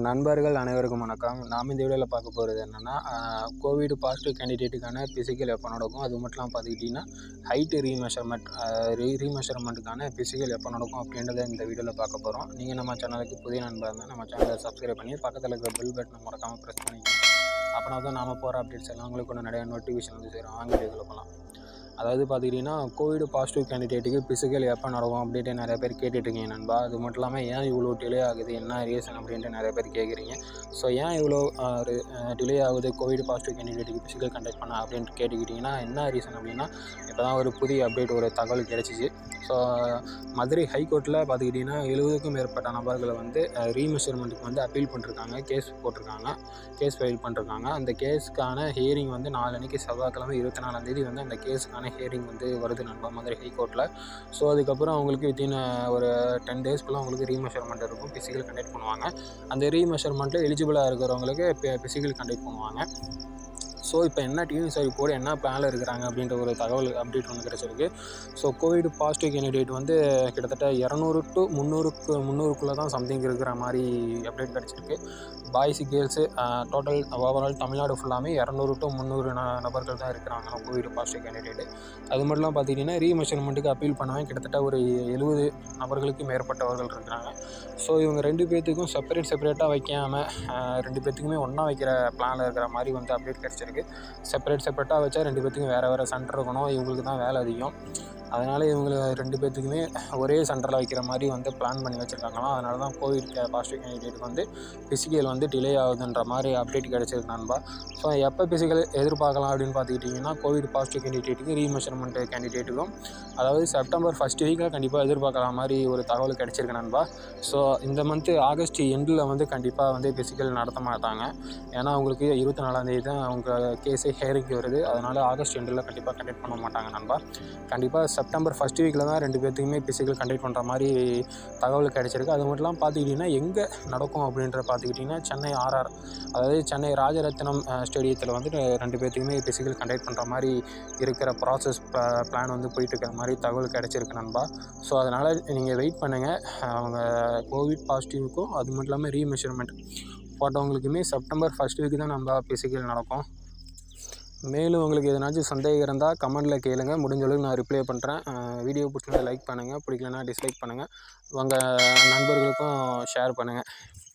நண்பர்கள் அனைவருக்கும் வணக்கம் நாம் இந்த வீடியோவில் பார்க்க போகிறது என்னென்னா கோவிட் பாசிட்டிவ் கேண்டிடேட்டுக்கான ஃபிசிக்கல் எப்போ நடக்கும் அது மட்டும் இல்லாமல் பார்த்துக்கிட்டிங்கன்னா ஹைட்டு ரீமெஷர்மெண்ட் ரீ ரீமெஷர்மெண்ட்டுக்கான ஃபிசிக்கல் எப்போ நடக்கும் அப்படின்றத இந்த வீடியோவில் பார்க்க போகிறோம் நீங்கள் நம்ம சேனலுக்கு புதிய நண்பர் இருந்தால் நம்ம சேனலை சப்ஸ்கிரைப் பண்ணி பக்கத்தில் இருக்கிற பெல் பட்டனை மறக்காமல் ப்ரெஸ் பண்ணிக்கணும் அப்படின்னா தான் நாம் போகிற அப்டேட்ஸ் எல்லாம் உங்களுக்கு ஒன்று நிறைய நோட்டிஃபிகேஷன் வந்து சேரும் வாங்க வீடியோக்குள்ள போகலாம் அதாவது பார்த்துக்கிட்டிங்கன்னா கோவிட் பாசிட்டிவ் கேண்டிடேட்டுக்கு ஃபிசிக்கல் எப்போ நடக்கும் அப்படின்ட்டு நிறைய பேர் கேட்டுட்ருக்கீங்க நண்பா அது மட்டும் இல்லாமல் ஏன் இவ்வளோ டிலே ஆகுது என்ன ரீசன் அப்படின்ட்டு நிறைய பேர் கேட்குறீங்க ஸோ ஏன் இவ்வளோ டிலே ஆகுது கோவிட் பாசிட்டிவ் கேண்டிடேட்டுக்கு ஃபிசிக்கல் கண்டக்ட் பண்ண அப்படின்ட்டு கேட்டுக்கிட்டிங்கன்னா என்ன ரீசன் அப்படின்னா இப்போ தான் ஒரு புதிய அப்டேட் ஒரு தகவல் கிடச்சிச்சு ஸோ மதுரை ஹைகோர்ட்டில் பார்த்துக்கிட்டிங்கன்னா எழுபதுக்கும் மேற்பட்ட நபர்களை வந்து ரீமெஷர்மெண்ட்டுக்கு வந்து அப்பீல் பண்ணிருக்காங்க கேஸ் போட்டிருக்காங்க கேஸ் ஃபைல் பண்ணிருக்காங்க அந்த கேஸுக்கான ஹியரிங் வந்து நாளன்னைக்கு செவ்வாய்க்கிழமை இருபத்தி நாலாந்தேதி வந்து அந்த கேஸுக்கான ஹியரிங் வந்து வருது நண்பா மதுரை ஹைகோர்ட்டில் ஸோ அதுக்கப்புறம் அவங்களுக்கு வித்தின் ஒரு டென் டேஸ்க்குள்ளே அவங்களுக்கு ரீமெஷர்மெண்ட் இருக்கும் ஃபிசிக்கல் கண்டக்ட் பண்ணுவாங்க அந்த ரீமெஷர்மெண்ட்டில் எலிஜிபிளாக இருக்கிறவங்களுக்கு ஃபிசிக்கல் கண்டக்ட் பண்ணுவாங்க ஸோ இப்போ என்ன டிஎன்எஸ்ஐ கூட என்ன பிளானில் இருக்கிறாங்க அப்படின்ற ஒரு தகவல் அப்டேட் ஒன்று கிடச்சிருக்கு ஸோ கோவிட் பாசிட்டிவ் கேண்டிடேட் வந்து கிட்டத்தட்ட இரநூறு டு முந்நூறுக்கு முந்நூறுக்குள்ளே தான் சம்திங் இருக்கிற மாதிரி அப்டேட் கிடச்சிருக்கு boys girls total overall Tamil Nadu ஃபுல்லாமே இரநூறு டு முந்நூறு ந நபர்கள் தான் இருக்கிறாங்க கோவிட் பாசிட்டிவ் கேண்டிடேட் அது மட்டும் இல்லாமல் பார்த்திங்கன்னா ரீமெஷர்மெண்ட்டுக்கு அப்பீல் பண்ணவங்க கிட்டத்தட்ட ஒரு எழுபது நபர்களுக்கு மேற்பட்டவர்கள் இருக்கிறாங்க ஸோ இவங்க ரெண்டு பேர்த்துக்கும் செப்பரேட் செப்பரேட்டாக வைக்காமல் ரெண்டு பேர்த்துக்குமே ஒன்றா வைக்கிற பிளானில் இருக்கிற மாதிரி வந்து அப்டேட் கிடச்சிருக்கு செப்பரேட் செப்பரேட்டாக வச்சா ரெண்டு பேர்த்துக்கும் வேறு வேறு சென்டர் இருக்கணும் இவங்களுக்கு தான் வேலை அதிகம் அதனால் இவங்க ரெண்டு பேர்த்துக்குமே ஒரே சென்டரில் வைக்கிற மாதிரி வந்து பிளான் பண்ணி வச்சுருக்காங்களாம் அதனால தான் கோவிட் பாசிட்டிவ் கேண்டிடேட்டுக்கு வந்து ஃபிசிக்கல் வந்து டிலே ஆகுதுன்ற மாதிரி அப்டேட் கிடச்சிருக்கு நண்பா ஸோ எப்போ ஃபிசிக்கல் எதிர்பார்க்கலாம் அப்படின்னு பார்த்துக்கிட்டிங்கன்னா கோவிட் பாசிட்டிவ் கேண்டிடேட்டுக்கு ரீமெஷர்மெண்ட் கேண்டிடேட்டுக்கும் அதாவது செப்டம்பர் ஃபஸ்ட் வீக்கில் கண்டிப்பாக எதிர்பார்க்கலாம் மாதிரி ஒரு தகவல் கிடச்சிருக்கு நண்பா ஸோ இந்த மந்த்து ஆகஸ்ட் எண்டில் வந்து கண்டிப்பாக வந்து ஃபிசிக்கல் நடத்த மாட்டாங்க ஏன்னா அவங்களுக்கு இருபத்தி நாலாந்தேதி தான் அவங்க கேஸே ஹேரிக்கு வருது அதனால் ஆகஸ்ட் எண்டில் கண்டிப்பாக கண்டக்ட் பண்ண மாட்டாங்க நண்பா கண்டிப்பாக செப்டம்பர் ஃபஸ்ட் வீக்கில் தான் ரெண்டு பேர்த்துக்குமே ஃபிசிக்கல் கண்டக்ட் பண்ணுற மாதிரி தகவல் கிடச்சிருக்கு அது மட்டும் இல்லாமல் பார்த்துக்கிட்டிங்கன்னா எங்கே நடக்கும் அப்படின்ற பார்த்துக்கிட்டிங்கன்னா சென்னை ஆர்ஆர் அதாவது சென்னை ராஜரத்னம் ஸ்டேடியத்தில் வந்து ரெண்டு பேர்த்துக்குமே ஃபிசிக்கல் கண்டக்ட் பண்ணுற மாதிரி இருக்கிற ப்ராசஸ் பிளான் வந்து போயிட்டு இருக்கிற மாதிரி தகவல் கிடச்சிருக்கு நண்பா ஸோ அதனால் நீங்கள் வெயிட் பண்ணுங்கள் அவங்க கோவிட் பாசிட்டிவ்க்கும் அது மட்டும் இல்லாமல் ரீமெஷர்மெண்ட் போட்டவங்களுக்குமே செப்டம்பர் ஃபஸ்ட் வீக் தான் நம்ம ஃபிசிக்கல் நடக்கும் மேலும் உங்களுக்கு எதனாச்சும் சந்தேகம் இருந்தால் கமெண்டில் கேளுங்க முடிஞ்ச அளவுக்கு நான் ரிப்ளை பண்ணுறேன் வீடியோ பிடிச்சிருந்தா லைக் பண்ணுங்கள் பிடிக்கலனா டிஸ்லைக் பண்ணுங்கள் உங்கள் நண்பர்களுக்கும் ஷேர் பண்ணுங்கள்